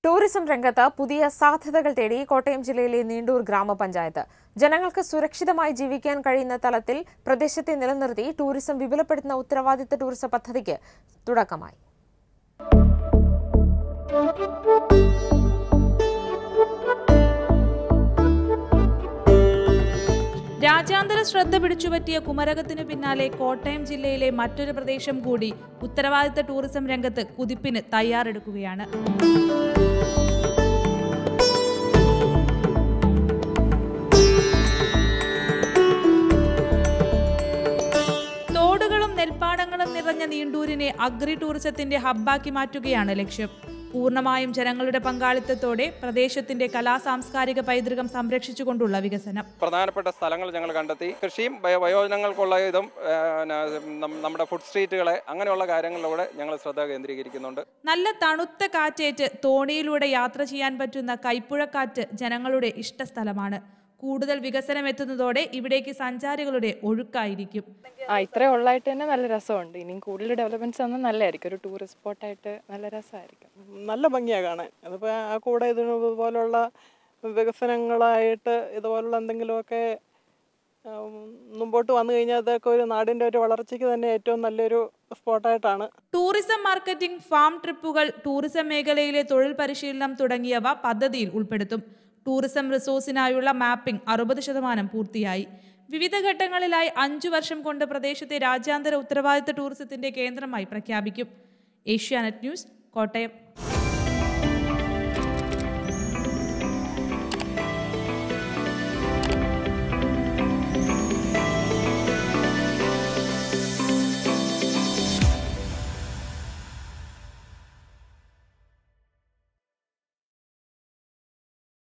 tourism രംഗത്ത് പുതിയ സാധ്യതകൾ തേടി കോട്ടയം ജില്ലയിലെ നീണ്ടൂർ ഗ്രാമപഞ്ചായത്ത് ജനങ്ങൾക്ക് സുരക്ഷിതമായി ജീവിക്കാൻ കഴിയുന്ന തലത്തിൽ പ്രദേശത്തെ നിലനിർത്തി ടൂറിസം വിപുലപ്പെടുത്തുന്ന ഉത്തരവാദിത്ത ടൂറിസം പദ്ധതിക്ക് തുടക്കമായി രാജ്യാന്തര ശ്രദ്ധ പിടിച്ചുപറ്റിയ കുമരകത്തിന് പിന്നാലെ കോട്ടയം ജില്ലയിലെ മറ്റൊരു പ്രദേശം കൂടി ഉത്തരവാദിത്ത ടൂറിസം രംഗത്ത് കുതിപ്പിന് തയ്യാറെടുക്കുകയാണ് തോടുകളും നെൽപ്പാടങ്ങളും നിറഞ്ഞ നീണ്ടൂരിനെ അഗ്രി ടൂറിസത്തിന്റെ ഹബ്ബാക്കി മാറ്റുകയാണ് ലക്ഷ്യം പൂർണ്ണമായും ജനങ്ങളുടെ പങ്കാളിത്തത്തോടെ പ്രദേശത്തിന്റെ കലാ സാംസ്കാരിക പൈതൃകം സംരക്ഷിച്ചുകൊണ്ടുള്ള വികസനം പ്രധാനപ്പെട്ട സ്ഥലങ്ങൾ ഞങ്ങൾ കണ്ടെത്തി കൃഷിയും വയോ- വയോജനങ്ങൾക്കുള്ള ഇതും ആ, പിന്നെ, നം- നമ്മുടെ ഫുഡ് സ്ട്രീറ്റുകളെ അങ്ങനെയുള്ള കാര്യങ്ങളിലൂടെ ഞങ്ങൾ ശ്രദ്ധ കേന്ദ്രീകരിക്കുന്നുണ്ട് നല്ല തണുത്ത കാറ്റേറ്റ് തോണിയിലൂടെ യാത്ര ചെയ്യാൻ പറ്റുന്ന കൈപ്പുഴക്കാറ്റ് ജനങ്ങളുടെ ഇഷ്ടസ്ഥലമാണ് കൂടുതൽ വികസനം എത്തുന്നതോടെ ഇവിടേക്ക് സഞ്ചാരികളുടെ ഒഴുക്കായിരിക്കും ആ ഇത്രേ ഉള്ളായിട്ട് തന്നെ നല്ല രസമുണ്ട് ഇനിയും കൂടുതൽ ഡെവലപ്മെന്റ്സ് വന്നാൽ നല്ലതായിരിക്കും ഒരു ടൂറിസ്റ്റ് സ്പോട്ടായിട്ട് നല്ല രസമായിരിക്കും നല്ല ഭംഗിയാണ് കാണാൻ അതിപ്പോൾ ആ കൂടെ ഇതിന് ഇതുപോലുള്ള വികസനങ്ങളായിട്ട് ഇതുപോലുള്ള എന്തെങ്കിലുമൊക്കെ ഉം, മുമ്പോട്ട് വന്നു കഴിഞ്ഞാൽ അതൊക്കെ ഒരു നാടിൻ്റെ ഒരു വളർച്ചയ്ക്ക് തന്നെ ഏറ്റവും നല്ലൊരു സ്പോട്ടായിട്ടാണ് ടൂറിസം മാർക്കറ്റിംഗ് ഫാം ട്രിപ്പുകൾ ടൂറിസം മേഖലയിലെ തൊഴിൽ പരിശീലനം തുടങ്ങിയവ പദ്ധതിയിൽ ഉൾപ്പെടുത്തും ടൂറിസം റിസോഴ്സിനായുള്ള മാപ്പിംഗ് അറുപത് ശതമാനം പൂർത്തിയായി വിവിധ ഘട്ടങ്ങളിലായി അഞ്ചു വർഷം കൊണ്ട് പ്രദേശത്തെ രാജ്യാന്തര ഉത്തരവാദിത്ത ടൂറിസത്തിന്റെ കേന്ദ്രമായി പ്രഖ്യാപിക്കും ഏഷ്യാനെറ്റ് ന്യൂസ് കോട്ടയം